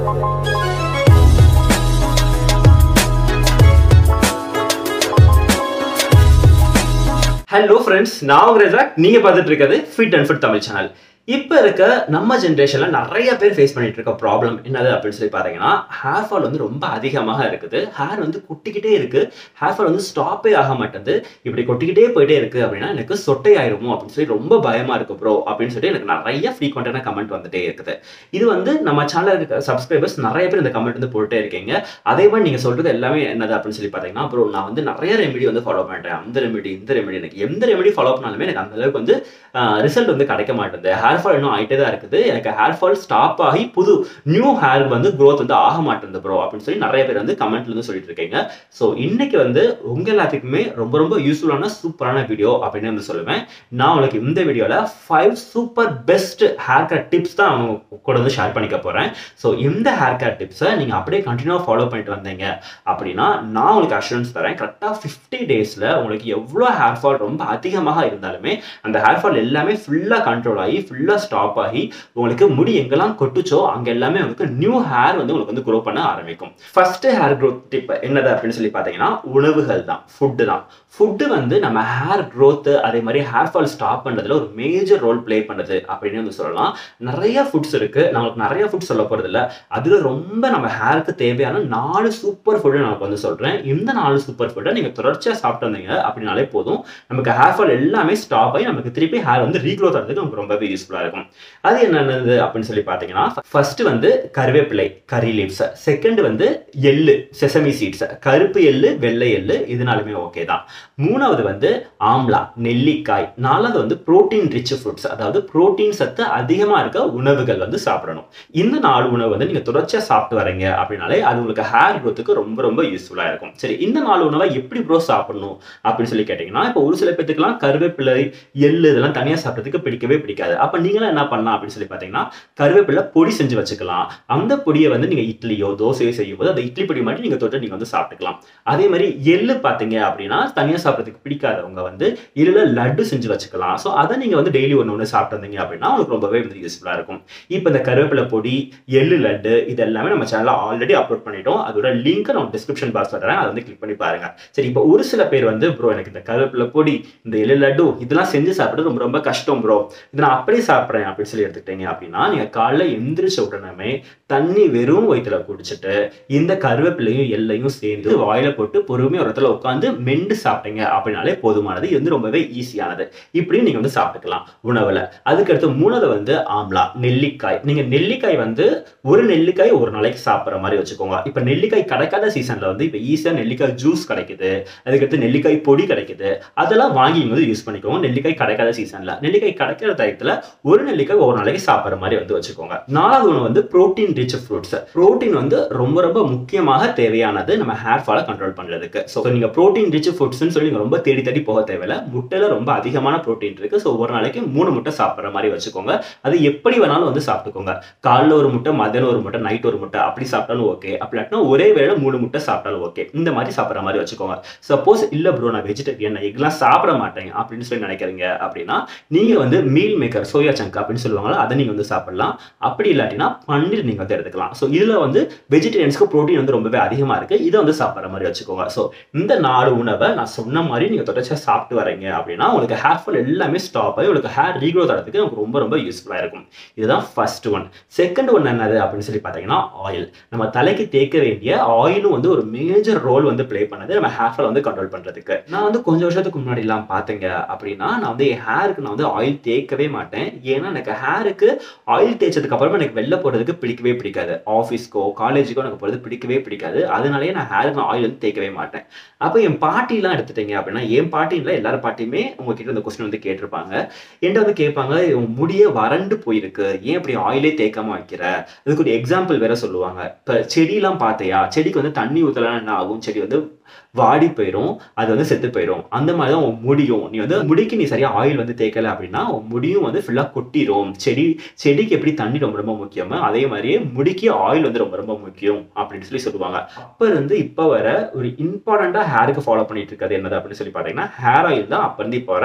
hello friends நான் உங்க ரஜாக் நீங்க பார்த்துட்டு இருக்கிறது fit and fit Tamil channel இப்போ இருக்க நம்ம ஜென்ரேஷன்ல நிறைய பேர் ஃபேஸ் பண்ணிட்டு இருக்க ப்ராப்ளம் என்னது அப்படின்னு சொல்லி பார்த்தீங்கன்னா ஹேர் ஃபால் வந்து ரொம்ப அதிகமாக இருக்குது ஹேர் வந்து கொட்டிக்கிட்டே இருக்கு ஹேர் ஃபால் வந்து ஸ்டாப்பே ஆக மாட்டேது இப்படி கொட்டிக்கிட்டே போயிட்டே இருக்கு அப்படின்னா எனக்கு சொட்டை ஆயிருமோ அப்படின்னு சொல்லி ரொம்ப பயமா இருக்கு ப்ரோ அப்படின்னு சொல்லி எனக்கு நிறைய ஃப்ரீக்வெண்டான கமெண்ட் வந்துட்டே இருக்குது இது வந்து நம்ம சேனல் இருக்க சப்ஸ்கிரைபர்ஸ் நிறைய பேர் இந்த கமெண்ட் வந்து போட்டுட்டே இருக்கீங்க அதே மாதிரி நீங்க சொல்றது எல்லாமே என்னது அப்படின்னு சொல்லி பார்த்தீங்கன்னா ப்ரோ நான் வந்து நிறைய ரெமெடி வந்து ஃபாலோ பண்றேன் அந்த ரெமெடி இந்த ரெமெடி எனக்கு எந்த ரெமெடி ஃபாலோ பண்ணாலுமே எனக்கு அந்த அளவுக்கு வந்து ரிசல்ட் வந்து கிடைக்க மாட்டேங்குது ஹேர் ஃபால் இன்னும் ஆகிட்டே தான் இருக்குது எனக்கு ஹேர் ஃபால் ஸ்டாப் ஆகி புது நியூ ஹேர் வந்து க்ரோத் வந்து ஆக மாட்டேங்குது ப்ரோ அப்படின்னு சொல்லி நிறைய பேர் வந்து கமெண்ட்ல வந்து சொல்லிட்டு இருக்கீங்க ஸோ இன்னைக்கு வந்து உங்க எல்லாத்துக்குமே ரொம்ப ரொம்ப யூஸ்ஃபுல்லான சூப்பரான வீடியோ அப்படின்னு வந்து சொல்லுவேன் நான் உங்களுக்கு இந்த வீடியோல five super best hair cut tips தான் அவங்க கூட வந்து ஷேர் பண்ணிக்க போறேன் ஸோ இந்த ஹேர் கட் டிப்ஸை நீங்க அப்படியே கண்டினியூவாக ஃபாலோ பண்ணிட்டு வந்தீங்க அப்படின்னா நான் உங்களுக்கு அஷூரன்ஸ் தரேன் கரெக்டாக ஃபிஃப்டி டேஸ்ல உங்களுக்கு எவ்வளோ ஹேர் ஃபால் ரொம்ப அதிகமாக இருந்தாலுமே அந்த ஹேர் ஃபால் எல்லாமே ஃபுல்லாக கண்ட்ரோல் ஆகி ஃபுல்லாக ஸ்டாப் ஆகி உங்களுக்கு முடி எங்கெல்லாம் கொட்டுச்சோ அங்கே எல்லாமே உங்களுக்கு நியூ ஹேர் வந்து உங்களுக்கு வந்து க்ரோ பண்ண ஆரம்பிக்கும் ஃபர்ஸ்ட் ஹேர் க்ரோத் டிப் என்னது அப்படின்னு சொல்லி பார்த்தீங்கன்னா உணவுகள் தான் ஃபுட்டு தான் ஃபுட்டு வந்து நம்ம ஹேர் க்ரோத்து அதே மாதிரி ஹேர் ஃபால் ஸ்டாப் பண்ணுறதுல ஒரு மேஜர் ரோல் ப்ளே பண்ணுறது அப்படின்னு வந்து சொல்லலாம் நிறைய ஃபுட்ஸ் இருக்கு நம்மளுக்கு நிறைய ஃபுட் சொல்ல போகிறது இல்லை அதில் ரொம்ப நம்ம ஹேருக்கு தேவையான நாலு சூப்பர் ஃபுட்டு நான் வந்து சொல்கிறேன் இந்த நாலு சூப்பர் ஃபுட்டை நீங்கள் தொடர்ச்சியாக சாப்பிட்டு வந்தீங்க அப்படின்னாலே போதும் நமக்கு ஹேர் ஃபால் எல்லாமே ஸ்டாப் ஆகி நமக்கு திருப்பி ஹேர் வந்து ரீக்ரோத் ஆகிறதுக்கு நமக்கு ரொம்பவே யூஸ்ஃபுல்லாக இருக்கும் அது என்னென்னது அப்படின்னு சொல்லி பார்த்தீங்கன்னா ஃபர்ஸ்ட் வந்து கருவேப்பிலை கறி லீவ்ஸ் செகண்ட் வந்து எள்ளு செசமி சீட்ஸ் கருப்பு எள்ளு வெள்ளை எள்ளு இதனாலுமே ஓகே தான் மூணாவது வந்து ஆம்லா நெல்லிக்காய் நாலாவது வந்து புரோட்டீன் ரிச் ஃப்ரூட்ஸ் அதாவது புரோட்டீன் சத்து அதிகமாக இருக்க உணவுகள் வந்து சாப்பிடணும் இந்த நாலு உணவு வந்து நீங்கள் தொடர்ச்சியாக சாப்பிட்டு வரீங்க அப்படின்னாலே அது உங்களுக்கு ஹேர் க்ரோத்துக்கு ரொம்ப ரொம்ப யூஸ்ஃபுல்லாக இருக்கும் சரி இந்த நாலு உணவை எப்படி ப்ரோ சாப்பிடணும் அப்படின்னு சொல்லி கேட்டிங்கன்னா இப்போ ஒரு சில பேத்துக்குலாம் கருவேப்பிலை எள்ளு இதெல்லாம் தனியாக சாப்பிட்றதுக்கு பிடிக்கவே பிடிக்காது அப்போ நீங்களும் என்ன பண்ணலாம் அப்படின்னு சொல்லி பார்த்தீங்கன்னா கருவேப்பிலை பொடி செஞ்சு வச்சுக்கலாம் அந்த பொடியை வந்து நீங்கள் இட்லியோ தோசையோ செய்யும் போது அந்த இட்லி பொடி மாதிரி நீங்கள் தொட்டு நீங்கள் வந்து சாப்பிட்டுக்கலாம் அதே மாதிரி எள்ளு பார்த்தீங்க அப்படின்னா தனியாக சாப்பிட்றதுக்கு பிடிக்காதவங்க வந்து எள்ளில் லட்டு செஞ்சு வச்சுக்கலாம் ஸோ அதை நீங்கள் வந்து டெய்லி ஒன்று ஒன்று சாப்பிட்டு வந்தீங்க அப்படின்னா உங்களுக்கு ரொம்பவே வந்து யூஸ்ஃபுல்லாக இருக்கும் இப்போ இந்த கருவேப்பிலை பொடி எள்ளு லட்டு இது எல்லாமே நம்ம சேனலில் ஆல்ரெடி அப்லோட் பண்ணிட்டோம் அதோட லிங்க் நான் டிஸ்கிரிப்ஷன் பாக்ஸ் தரேன் அதை வந்து கிளிக் பண்ணி பாருங்க சரி இப்போ ஒரு சில பேர் வந்து ப்ரோ எனக்கு இந்த கருவேப்பிலை பொடி இந்த எள்ளு லட்டு இதெல்லாம் செஞ்சு சாப்பிட்றது ரொம்ப ரொம்ப கஷ்டம் ப்ரோ இதை நான் அப்படியே சாப்பிட்றேன் அப்படின்னு சொல்லி எடுத்துக்கிட்டீங்க அப்படின்னா நீங்கள் காலைல எந்திரிச்ச உடனே தண்ணி வெறும் வயிற்றுல குடிச்சிட்டு இந்த கருவேப்பிலையும் எல்லையும் சேர்ந்து வாயில போட்டு பொறுமையாக ஒரு இடத்துல உட்காந்து மெண்டு சாப்பிட்டீங்க அப்படின்னாலே போதுமானது இது வந்து ரொம்பவே ஈஸியானது இப்படி நீங்க வந்து சாப்பிட்டுக்கலாம் உணவுல அதுக்கடுத்து மூணாவது வந்து ஆம்லா நெல்லிக்காய் நீங்க நெல்லிக்காய் வந்து ஒரு நெல்லிக்காய் ஒரு நாளைக்கு சாப்பிட்ற மாதிரி வச்சுக்கோங்க இப்போ நெல்லிக்காய் கிடைக்காத சீசன்ல வந்து இப்போ ஈஸியாக நெல்லிக்காய் ஜூஸ் கிடைக்குது அதுக்கடுத்து நெல்லிக்காய் பொடி கிடைக்குது அதெல்லாம் வாங்கி வந்து யூஸ் பண்ணிக்கோங்க நெல்லிக்காய் கிடைக்காத சீசன்ல நெல்லிக்காய் கிடைக்கிற டயத்துல ஒரு நெல்லிக்காய் ஒரு நாளைக்கு சாப்பிட்ற மாதிரி வந்து வச்சுக்கோங்க நாலாவது ஒன்று வந்து ப்ரோட்டீன் ரிச் ஃப்ரூட்ஸ் ப்ரோட்டீன் வந்து ரொம்ப ரொம்ப முக்கியமாக தேவையானது நம்ம ஹேர் ஃபாலை கண்ட்ரோல் பண்றதுக்கு ஸோ நீங்க ப்ரோட்டீன் ரிச் ஃபுட்ஸ்னு சொல்லி நீங்க ரொம்ப தேடி தேடி போக தேவையில்ல முட்டையில ரொம்ப அதிகமான ப்ரோட்டீன் இருக்கு ஸோ ஒரு நாளைக்கு மூணு முட்டை சாப்பிட்ற மாதிரி வச்சுக்கோங்க அது எப்படி வேணாலும் வந்து சாப்பிட்டுக்கோங்க காலைல ஒரு முட்டை மதியானம் ஒரு முட்டை நைட் ஒரு முட்டை அப்படி சாப்பிட்டாலும் ஓகே அப்படின்னா ஒரே வேளை மூணு முட்டை சாப்பிட்டாலும் ஓகே இந்த மாதிரி சாப்பிட்ற மாதிரி வச்சுக்கோங்க சப்போஸ் இல்ல ப்ரோ நான் வெஜிடேரியன் நான் எக்லாம் சாப்பிட மாட்டேன் அப்படின்னு சொல்லி நினைக்கிறீங்க அப்படின்னா நீங்க வந்து மீல் மேக்கர் சோயா சங்க் அப்படின்னு சொல்லுவாங்களா அதை நீங்க வந்து சாப்பிடலாம் அப்படி இல்லாட்டினா பன்னீர் நீங்க வந்து எடுத்துக்கலாம் ஸோ இதுல வந்து வெஜிடேரியன்ஸ்க்கு ப்ரோட்டீன் வந்து ரொம்பவே அதிகமா இருக்கு இதை வந்து சாப்பிட்ற மாதிரி வச்சுக்கோங்க ஸோ இந்த நாலு உணவை நான் சொன்ன மாதிரி நீங்க தொடர்ச்சியா சாப்பிட்டு வரீங்க அப்படின்னா உங்களுக்கு ஹேர் ஃபால் எல்லாமே ஸ்டாப் ஆகி உங்களுக்கு ஹேர் ரீக்ரோத் ஆகிறதுக்கு உங்களுக்கு ரொம்ப ரொம்ப யூஸ்ஃபுல்லா இருக்கும் இதுதான் ஃபர்ஸ்ட் ஒன் செகண்ட் ஒன் என்னது அப்படின்னு சொல்லி பார்த்தீங்கன்னா ஆயில் நம்ம தலைக்கு தேய்க்க வேண்டிய ஆயிலும் வந்து ஒரு மேஜர் ரோல் வந்து ப்ளே பண்ணது நம்ம ஹேர் ஃபால் வந்து கண்ட்ரோல் பண்றதுக்கு நான் வந்து கொஞ்சம் வருஷத்துக்கு முன்னாடி எல்லாம் பார்த்தீங்க அப்படின்னா நான் வந்து என் ஹேருக்கு நான் வந்து ஆயில் தேய்க்கவே மாட்டேன் ஏன்னா எனக்கு ஹேருக்கு ஆயில் தேய்ச்சதுக்கு அப்புறமா எனக்கு வெளில போறதுக்கு பிடிக்கவே பிடிக்காது ஆஃபீஸ்க்கோ காலேஜுக்கோ எனக்கு போகிறது பிடிக்கவே பிடிக்காது அதனாலேயே நான் ஹேருக்கு நான் ஆயில் வந்து தேய்க்கவே மாட்டேன் அப்போ என் பாட்டிலாம் எடுத்துட்டீங்க அப்படின்னா என் பாட்டி இல்லை எல்லாரும் பாட்டியுமே உங்ககிட்ட இந்த கொஸ்டின் வந்து கேட்டிருப்பாங்க என்கிட்ட வந்து கேட்பாங்க உன் முடியே வறண்டு போயிருக்கு ஏன் இப்படி ஆயிலே தேய்க்காம வைக்கிற இதுக்கு ஒரு எக்ஸாம்பிள் வேற சொல்லுவாங்க இப்போ செடியெல்லாம் பார்த்தையா செடிக்கு வந்து தண்ணி ஊற்றலாம் என்ன ஆகும் செடி வந்து வாடி போயிடும் அது வந்து செத்து போயிடும் அந்த மாதிரி தான் உன் முடியும் நீ வந்து முடிக்கு நீ சரியா ஆயில் வந்து தேய்க்கல அப்படின்னா உன் முடியும் வந்து ஃபுல்லாக கொட்டிடும் செடி செடிக்கு எப்படி தண்ணி ரொம்ப ரொம்ப முக்கியமோ அதே மாதிரியே முடிக்கு ஆயில் வந்து ரொம்ப ரொம்ப முக்கியம் அப்படின்னு சொல்லி சொல்லுவாங்க அப்ப இருந்து இப்போ வர ஒரு இம்பார்ட்டண்டா ஹேருக்கு ஃபாலோ பண்ணிட்டு இருக்கிறது என்னது அப்படின்னு சொல்லி பார்த்தீங்கன்னா ஹேர் ஆயில் தான் அப்ப இருந்து இப்போ வர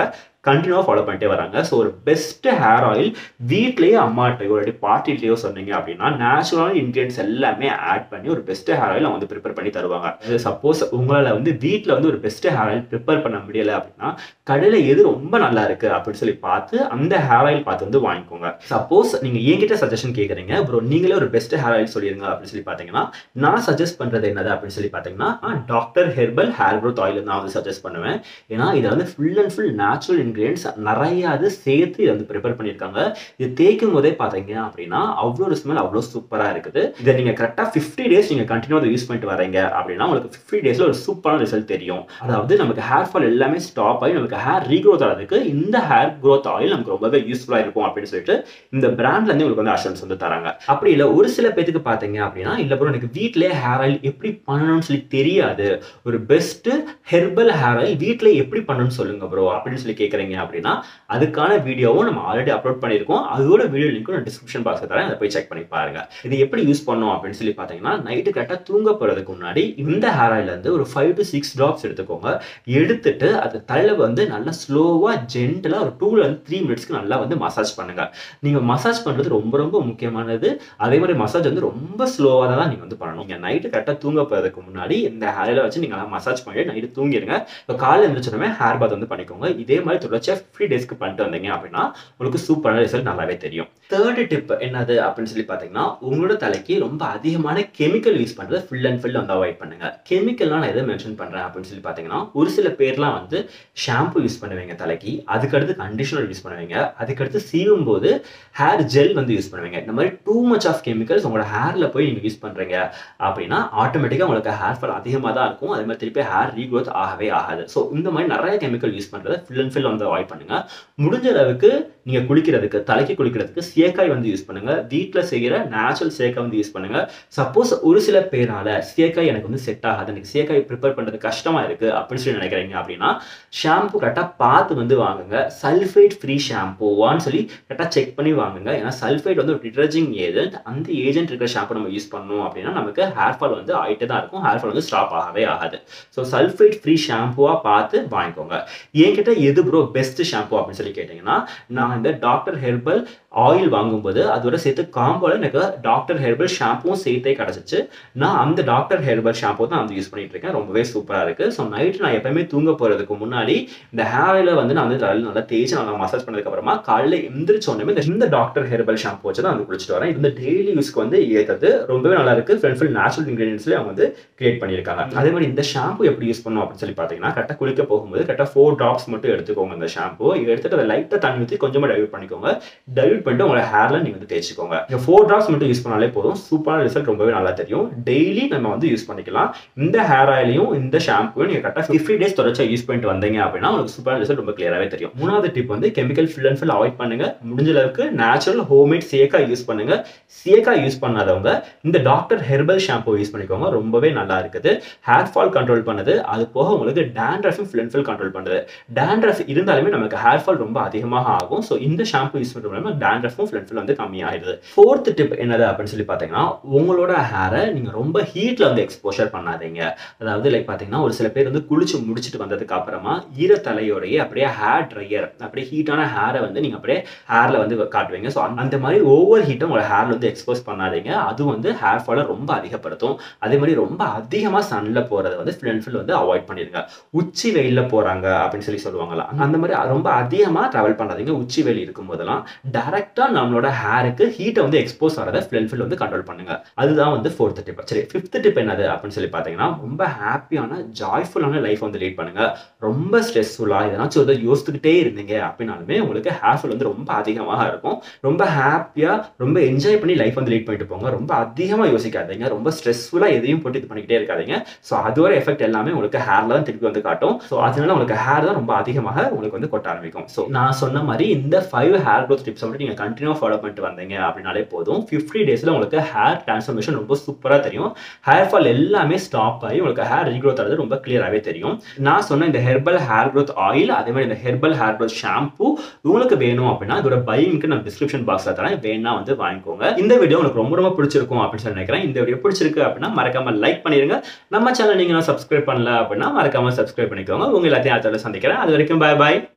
கண்டினியூவாக ஃபாலோ பண்ணிட்டே வராங்க ஸோ ஒரு பெஸ்ட் ஹேர் ஆயில் வீட்லேயே அம்மாட்டையோ இல்லாட்டி பாட்டிலேயோ சொன்னீங்க அப்படின்னா நேச்சுரலான இன்க்ரீடியன்ஸ் எல்லாமே ஆட் பண்ணி ஒரு பெஸ்ட் ஹேர் ஆயில் அவங்க வந்து ப்ரிப்பேர் பண்ணி தருவாங்க சப்போஸ் உங்களால் வந்து வீட்டில் வந்து ஒரு பெஸ்ட் ஹேர் ஆயில் ப்ரிப்பேர் பண்ண முடியலை அப்படின்னா கடையில் எது ரொம்ப நல்லா இருக்கு அப்படின்னு சொல்லி பார்த்து அந்த ஹேர் ஆயில் பார்த்து வந்து வாங்கிக்கோங்க சப்போஸ் நீங்கள் என்கிட்ட சஜஷன் கேட்குறீங்க ப்ரோ நீங்களே ஒரு பெஸ்ட் ஹேர் ஆயில் சொல்லிடுங்க அப்படின்னு சொல்லி பார்த்தீங்கன்னா நான் சஜஸ்ட் பண்ணுறது என்னது அப்படின்னு சொல்லி பார்த்தீங்கன்னா doctor herbal hair growth oil நான் வந்து சஜஸ்ட் பண்ணுவேன் ஏன்னா இதில் வந்து full and full natural ingredients நிறைய அது சேர்த்து இதை வந்து ப்ரிப்பேர் பண்ணியிருக்காங்க இது தேய்க்கும் போதே பார்த்தீங்க அப்படின்னா அவ்வளோ ஒரு ஸ்மெல் அவ்வளோ சூப்பராக இருக்குது இதை நீங்கள் கரெக்டாக ஃபிஃப்டி டேஸ் நீங்கள் கண்டினியூ அதை யூஸ் பண்ணிட்டு வரீங்க அப்படின்னா உங்களுக்கு ஃபிஃப்டி டேஸில் ஒரு சூப்பரான ரிசல்ட் தெரியும் அதாவது நமக்கு ஹேர் ஃபால் எல்லாமே ஸ்டாப் ஆகி நமக்கு ஹேர் ரீக்ரோத் ஆகிறதுக்கு இந்த ஹேர் க்ரோத் ஆயில் நமக்கு ரொம்பவே யூஸ்ஃபுல்லாக இருக்கும் அப்படின்னு சொல்லிட்டு இந்த பிராண்ட்லேருந்து உங்களுக்கு வந்து அஷூரன்ஸ் வந்து தராங்க அப்படி இல்லை ஒரு சில பேத்துக்கு பார்த்தீங்க அப்படின்னா இல்லை ப்ரோ எனக்கு வீட்டிலே ஹேர் ஆயில் எப்படி பண்ணணும்னு சொல்லி தெரியாது ஒரு பெஸ்ட்டு ஹெர்பல் ஹேர் ஆயில் வீட்டில் எப்படி பண்ணணும்னு சொல்லுங்க ப்ரோ அப்படின்னு சொல்லி கேட்குறீங்க அப்படின்னா அதுக்கான வீடியோவும் நம்ம ஆல்ரெடி அப்லோட் பண்ணியிருக்கோம் அதோட வீடியோ லிங்க்கும் நான் டிஸ்கிரிப்ஷன் பாக்ஸில் தரேன் அதை போய் செக் பண்ணி பாருங்க இது எப்படி யூஸ் பண்ணோம் அப்படின்னு சொல்லி பார்த்தீங்கன்னா நைட்டு கரெக்டாக தூங்க போகிறதுக்கு முன்னாடி இந்த ஹேர் ஆயில் வந்து ஒரு ஃபைவ் டு சிக்ஸ் ட்ராப்ஸ் எடுத்துக்கோங்க எடுத்துட்டு அது தலையில் வந்து நல்லா ஸ்லோவாக ஜென்டலாக ஒரு டூலேருந்து த்ரீ மினிட்ஸ்க்கு நல்லா வந்து மசாஜ் பண்ணுங்க நீங்கள் மசாஜ் பண்ணுறது ரொம்ப ரொம்ப முக்கியமானது அதே மாதிரி மசாஜ் வந்து ரொம்ப ஸ்லோவாக தான் நீங்கள் வந்து பண்ணணும் நீங்கள் நைட்டு கரெக்டாக தூங்க போகிறதுக்கு முன்னாடி இந்த ஹேரில் வச்சு நீங்கள் மசாஜ் பண்ணிட்டு நைட்டு தூங்கிடுங்க இப்போ காலையில் எழுந்திரிச்சோடனே ஹேர் பாத் வந்து பண்ணிக்கோங்க இதே மாதிரி தொடர்ச்சியாக ஃபிஃப்டி டேஸ்க்கு பண்ணிட்டு வந்தீங்க அப்படின்னா உங்களுக்கு சூப்பரான ரிசல்ட் நல்லாவே தெரியும் தேர்டு டிப் என்னது அப்படின்னு சொல்லி பார்த்தீங்கன்னா உங்களோட தலைக்கு ரொம்ப அதிகமான கெமிக்கல் யூஸ் பண்ணுறது ஃபுல் அண்ட் ஃபுல் வந்து அவாய்ட் பண்ணுங்க கெமிக்கல்லாம் நான் எதை மென்ஷன் பண்ணுறேன் அப்படின்னு சொல்லி பார்த்தீங்கன்னா ஒரு சில பேர்லாம் வந்து ஷாம்பு யூஸ் பண்ணுவீங்க தலைக்கு அதுக்கடுத்து கண்டிஷனர் யூஸ் பண்ணுவீங்க அதுக்கடுத்து சீவும் போது ஹேர் ஜெல் வந்து யூஸ் பண்ணுவீங்க இந்த மாதிரி டூ மச் ஆஃப் கெமிக்கல்ஸ் உங்களோட ஹேரில் போய் நீங்கள் யூஸ் பண்ணுறீங்க அப்படின்னா ஆட்டோமேட்டிக்காக உங்களுக்கு ஹேர் ஃபால் அதிகமாக தான் இருக்கும் அதே மாதிரி திருப்பி ஹேர் ரீக்ரோத் ஆகவே ஆகாது ஸோ இந்த மாதிரி நிறைய கெமிக்கல் யூஸ் பண்ணுறதை ஃபுல் அண்ட் ஃபுல் வந்து அவாய்ட் பண்ணுங்க முடிஞ்ச அளவுக்கு நீங்கள் குளிக்கிறதுக்கு தலைக்கு குளிக்கிறதுக்கு சேக்காய் வந்து யூஸ் பண்ணுங்க வீட்டில் செய்கிற நேச்சுரல் சேக்காய் வந்து யூஸ் பண்ணுங்க சப்போஸ் ஒரு சில பேரால சேக்காய் எனக்கு வந்து செட் ஆகாது எனக்கு சேக்காய் ப்ரிப்பேர் பண்ணுறது கஷ்டமா இருக்கு அப்படின்னு சொல்லி நினைக்கிறீங்க அப்படின்னா ஷாம்பு கரெக்டாக பார்த்து வந்து வாங்குங்க சல்ஃபைட் ஃப்ரீ ஷாம்புவான்னு சொல்லி கரெக்டாக செக் பண்ணி வாங்குங்க ஏன்னா சல்ஃபைட் வந்து ஒரு டிட்டர்ஜிங் ஏஜென்ட் அந்த ஏஜென்ட் இருக்கிற ஷாம்பு நம்ம யூஸ் பண்ணோம் அப்படின்னா நமக்கு ஹேர் ஃபால் வந்து ஆகிட்டே தான் இருக்கும் ஹேர் ஃபால் வந்து ஸ்டாப் ஆகவே ஆகாது ஸோ சல்ஃபைட் ஃப்ரீ ஷாம்புவாக பார்த்து வாங்கிக்கோங்க என்கிட்ட எது ப்ரோ பெஸ்ட் ஷாம்பு அப்படின்னு சொல்லி கேட்டிங்கன்னா நான் இந்த டாக்டர் ஹெர்பல் ஆயில் வாங்கும்போது அதோட சேர்த்து காம்போல எனக்கு டாக்டர் ஹெர்பல் ஷாம்புவும் சேர்த்தே கிடச்சிச்சு நான் அந்த டாக்டர் ஹெர்பல் ஷாம்பு தான் வந்து யூஸ் பண்ணிட்டு இருக்கேன் ரொம்பவே சூப்பராக இருக்குது ஸோ நைட்டு நான் எப்பயுமே தூங்க போகிறதுக்கு முன்னாடி இந்த ஹேர் ஆயில வந்து நான் வந்து தலையில் நல்லா தேய்ச்சி நல்லா மசாஜ் பண்ணதுக்கு அப்புறமா காலையில் எந்திரிச்ச உடனே இந்த இந்த டாக்டர் ஹெர்பல் ஷாம்பு வச்சு தான் வந்து குளிச்சுட்டு வரேன் இந்த டெய்லி யூஸ்க்கு வந்து ஏற்றது ரொம்பவே நல்லா இருக்கு ஃப்ரெண்ட் ஃபுல் நேச்சுரல் இன்கிரீடியன்ஸ்லேயே அவங்க வந்து கிரியேட் பண்ணியிருக்காங்க அதே மாதிரி இந்த ஷாம்பு எப்படி யூஸ் பண்ணணும் அப்படின்னு சொல்லி பார்த்தீங்கன்னா கரெக்டாக குளிக்க போகும்போது கரெக்டாக ஃபோர் ட்ராப்ஸ் மட்டும் எடுத்துக்கோங்க இந்த ஷாம்பு எடுத்துட்டு அதை லைட்டாக தண்ணி ஊற்றி கொஞ்சமாக டைவ் பண்ணிக்கோங்க டைவ் பண்ணிட்டு உங்களோட ஹேர்ல நீங்க வந்து தேய்ச்சிக்கோங்க இந்த ஃபோர் ட்ராப்ஸ் மட்டும் யூஸ் பண்ணாலே போதும் சூப்பரான ரிசல்ட் ரொம்பவே நல்லா தெரியும் டெய்லி நம்ம வந்து யூஸ் பண்ணிக்கலாம் இந்த ஹேர் ஆயிலையும் இந்த ஷாம்புவும் நீங்க கரெக்டாக ஃபிஃப்டி டேஸ் தொடர்ச்சியாக யூஸ் பண்ணிட்டு வந்தீங்க அப்படின்னா உங்களுக்கு சூப்பரான ரிசல்ட் ரொம்ப கிளியராகவே தெரியும் மூணாவது டிப் வந்து chemical full and full avoid பண்ணுங்க முடிஞ்ச அளவுக்கு நேச்சுரல் ஹோம்மேட் சேக்கா யூஸ் பண்ணுங்க சேக்கா யூஸ் பண்ணாதவங்க இந்த டாக்டர் ஹெர்பல் ஷாம்பு யூஸ் பண்ணிக்கோங்க ரொம்பவே நல்லா இருக்குது ஹேர் ஃபால் கண்ட்ரோல் பண்ணுது அது போக உங்களுக்கு டேண்ட்ரஃபும் ஃபுல் அண்ட் ஃபுல் கண்ட்ரோல் பண்ணுது டேண்ட்ரஃப் இருந்தாலுமே நமக்கு ஹேர் ஃபால் ரொம்ப அதிகமாக ஆகும் ஸோ இந்த ஷாம்பு யூஸ் பண்ணுறது மூலமா டேண்ட்ரஃபும் ஃபுல் அண்ட் ஃபுல் வந்து கம்மியாகிடுது ஃபோர்த் டிப் என்னது அப்படின்னு சொல்லி பார்த்தீங்கன்னா உங்களோட ஹேரை நீங்கள் ரொம்ப ஹீட்டில் வந்து எக்ஸ்போஷர் பண்ணாதீங்க அதாவது லைக் பார்த்தீங்கன்னா ஒரு சில பேர் வந்து குளிச்சு முடிச்சுட்டு வந்ததுக்கு அப்புறமா ஈரத்தலையோடையே அப்படியே ஹேர் ட்ரையர் அப்படியே ஹீட்டான ஹேரை வந்து நீங்கள் அப்படியே ஹேரில் வந்து காட்டுவீங்க ஸோ அந்த மாதிரி ஓவர் ஹீட்டை உங்களோட ஹேரில் வந்து எக்ஸ்போஸ் பண்ணாதீங்க அது வந்து ஹேர் ஃபாலை ரொம்ப அதிகப்படுத்தும் அதே மாதிரி ரொம்ப அதிகமாக சன்னில் போகிறத வந்து ஃபுல் அண்ட் ஃபுல் வந்து அவாய்ட் பண்ணிடுங்க உச்சி வெயிலில் போகிறாங்க அப்படின்னு சொல்லி சொல்லுவாங்களா அந்த மாதிரி ரொம்ப அதிகமாக ட்ராவல் பண்ணாதீங்க உச்சி வெயில் இருக்கும் போதெல்லாம் டேரெக்டாக நம்மளோட ஹேருக்கு ஹீட்டை வந்து எக்ஸ்போஸ் ஆகிறத ஃபுல் அண்ட் ஃபுல் வந்து கண்ட்ரோல் பண்ணுங்க அதுதான் வந்து ஃபோர்த் டிப் சரி ஃபிஃப்த் டிப் என்னது அப்படின்னு சொல்லி பார்த்தீங்கன்னா ரொம்ப ஹாப்பியான ஜாய்ஃபுல்லான லைஃப் வந்து லீட் பண்ணுங்க ரொம்ப ஸ்ட்ரெஸ்ஃபுல்லாக எதனாச்சும் ஒரு யோசித்துக்கிட்டே இருந்தீங்க அப்படின்னாலுமே உங்களுக்கு ஹேர் ஃபால் வந்து ரொம்ப அதிகமாக இருக்கும் ரொம்ப ஹாப்பியாக ரொம்ப என்ஜாய் பண்ணி லைஃப் வந்து லீட் பண்ணிட்டு போங்க ரொம்ப அதிகமாக யோசிக்காதீங்க ரொம்ப ஸ்ட்ரெஸ்ஃபுல்லாக எதையும் போட்டு இது பண்ணிக்கிட்டே இருக்காதீங்க ஸோ அதோட எஃபெக்ட் எல்லாமே உங்களுக்கு ஹேரில் தான் திருப்பி வந்து காட்டும் ஸோ அதனால உங்களுக்கு ஹேர் தான் ரொம்ப அதிகமாக உங்களுக்கு வந்து கொட்ட ஆரம்பிக்கும் ஸோ நான் சொன்ன மாதிரி இந்த ஃபைவ் ஹேர் க்ரோத் டிப்ஸ் வந்து நீங்கள் கண்டினியூ ஃபாலோ பண்ணிட்டு வந்தீங்க அப்படின்னாலே போதும் ஃபிஃப்டி டேஸில் உங்களுக்கு ஹேர் டிரான்ஸ்ஃபர்மேஷன் ரொம்ப சூப்பராக தெரியும் ஹேர் ஃபால் எல்லாமே ஸ்டாப் ஆகி உங்களுக்கு ஹேர் ரீக்ரோத் ஆகிறது ரொம்ப கிளியராகவே தெரியும் நான் சொன்ன இந்த ஹெர்பல் ஹேர் க்ரோத் ஆயில் அதே மாதிரி இந்த ஹெர்பல் ஹேர் க்ரோத் ஷாம்பு உங்களுக்கு வேணும் அப்படின்னா இதோட பையிங்க்கு நான் டிஸ்கிரிப்ஷன் பாக்ஸில் தரேன் வேணா வந்து வாங்கிக்கோங்க இந்த வீடியோ உங்களுக்கு ரொம்ப ரொம்ப பிடிச்சிருக்கும் அப்படின்னு சொல்லி நினைக்கிறேன் இந்த வீடியோ பிடிச்சிருக்கு அப்படின்னா மறக்காம லைக் பண்ணிருங்க நம்ம சேனல் நீங்க சப்ஸ்கிரைப் பண்ணல அப்படின்னா மறக்காம சப்ஸ்கிரைப் பண்ணிக்கோங்க உங்க எல்லாத்தையும் அடுத்த சந்திக்கிறேன் அது வரைக்கும் பாய் பாய்